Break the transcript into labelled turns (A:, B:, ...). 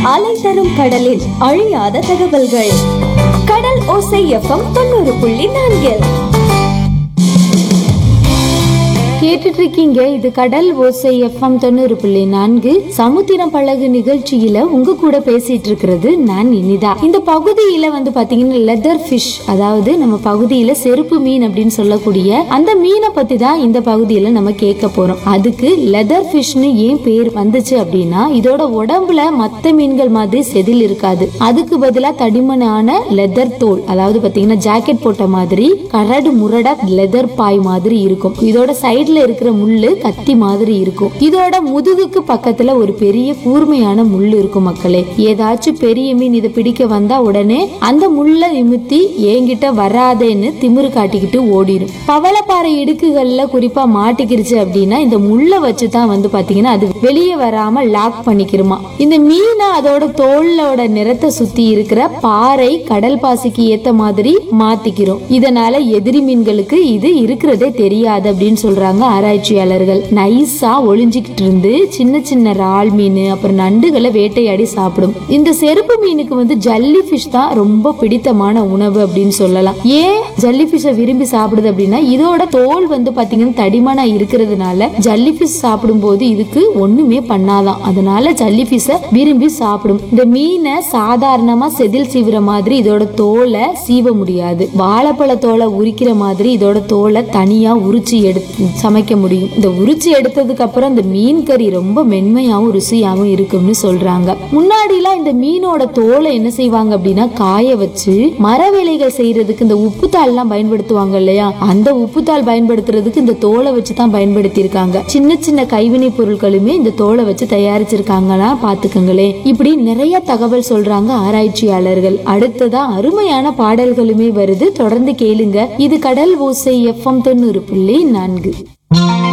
A: அலை தரும் கடலில் அழியாத தகவல்கள் கடல் ஓசை எஃப்எம் தொண்ணூறு புள்ளி நான்கில்
B: கேட்டுட்டு இருக்கீங்க இது கடல் ஓசை எஃப்எம் தொண்ணூறு புள்ளி நான்கு சமுத்திரம் பழகு நிகழ்ச்சியில உங்க கூட பேசிட்டு இருக்கிறது நான் இனிதா இந்த பகுதியில வந்து பாத்தீங்கன்னா லெதர் ஃபிஷ் அதாவது நம்ம பகுதியில செருப்பு மீன் அப்படின்னு சொல்லக்கூடிய அந்த மீனை பத்தி தான் இந்த பகுதியில நம்ம கேட்க போறோம் அதுக்கு லெதர் ஃபிஷ்னு ஏன் பேர் வந்துச்சு அப்படின்னா இதோட உடம்புல மத்த மீன்கள் மாதிரி செதில் இருக்காது அதுக்கு பதிலா தடிமனான லெதர் தோல் அதாவது பாத்தீங்கன்னா ஜாக்கெட் போட்ட மாதிரி கரடு முரடா லெதர் பாய் மாதிரி இருக்கும் இதோட சைடுல இருக்கிற முள்ளு கத்தி மாதிரி இருக்கும் இதோட முதுகுக்கு பக்கத்துல ஒரு பெரிய கூர்மையான முள்ளு இருக்கும் மக்களே ஏதாச்சும் பெரிய மீன் இதை பிடிக்க வந்தா உடனே அந்த முள்ளை நிமித்தி என்கிட்ட வராதேன்னு திமிரு காட்டிக்கிட்டு ஓடிடும் பவளப்பாறை இடுக்குகள்ல குறிப்பா மாட்டிக்கிருச்சு அப்படின்னா இந்த முள்ளை வச்சு தான் வந்து பாத்தீங்கன்னா அது வெளியே வராம லாக் பண்ணிக்கிருமா இந்த மீனை அதோட தோலோட நிறத்தை சுத்தி இருக்கிற பாறை கடல் பாசிக்கு ஏத்த மாதிரி மாத்திக்கிறோம் இதனால எதிரி மீன்களுக்கு இது இருக்கிறதே தெரியாது அப்படின்னு சொல்றாங்க ஆராய்ச்சியாளர்கள் நைஸா ஒளிஞ்சுக்கிட்டு இருந்து சின்ன சின்ன இறால் மீன் அப்புறம் நண்டுகளை வேட்டையாடி சாப்பிடும் இந்த செருப்பு மீனுக்கு வந்து ஜல்லி ஃபிஷ் தான் ரொம்ப பிடித்தமான உணவு அப்படின்னு சொல்லலாம் ஏன் ஜல்லி ஃபிஷ்ஷை விரும்பி சாப்பிடுது அப்படின்னா இதோட தோல் வந்து பாத்தீங்கன்னா தடிமனா இருக்கிறதுனால ஜல்லி ஃபிஷ் சாப்பிடும்போது இதுக்கு ஒண்ணுமே பண்ணாதான் அதனால ஜல்லி ஃபிஷ்ஷை விரும்பி சாப்பிடும் இந்த மீனை சாதாரணமா செதில் சீவுற மாதிரி இதோட தோலை சீவ முடியாது வாழைப்பழ தோலை உரிக்கிற மாதிரி இதோட தோலை தனியா உரிச்சு எடுத்து சமைக்க முடியும் இந்த உரிச்சு எடுத்ததுக்கு அப்புறம் இந்த மீன் கறி ரொம்ப மென்மையாவும் ருசியாவும் இருக்கும்னு சொல்றாங்க முன்னாடிலாம் இந்த மீனோட தோலை என்ன செய்வாங்க அப்படின்னா காய வச்சு மர வேலைகள் செய்யறதுக்கு இந்த உப்புத்தாள் எல்லாம் பயன்படுத்துவாங்க இல்லையா அந்த உப்புத்தாள் பயன்படுத்துறதுக்கு இந்த தோலை வச்சு தான் பயன்படுத்தி இருக்காங்க சின்ன சின்ன கைவினை பொருட்களுமே இந்த தோலை வச்சு தயாரிச்சிருக்காங்கன்னா பாத்துக்கங்களேன் இப்படி நிறைய தகவல் சொல்றாங்க ஆராய்ச்சியாளர்கள் அடுத்ததா அருமையான பாடல்களுமே வருது தொடர்ந்து கேளுங்க இது கடல் ஓசை எஃப்எம் தொண்ணூறு புள்ளி நான்கு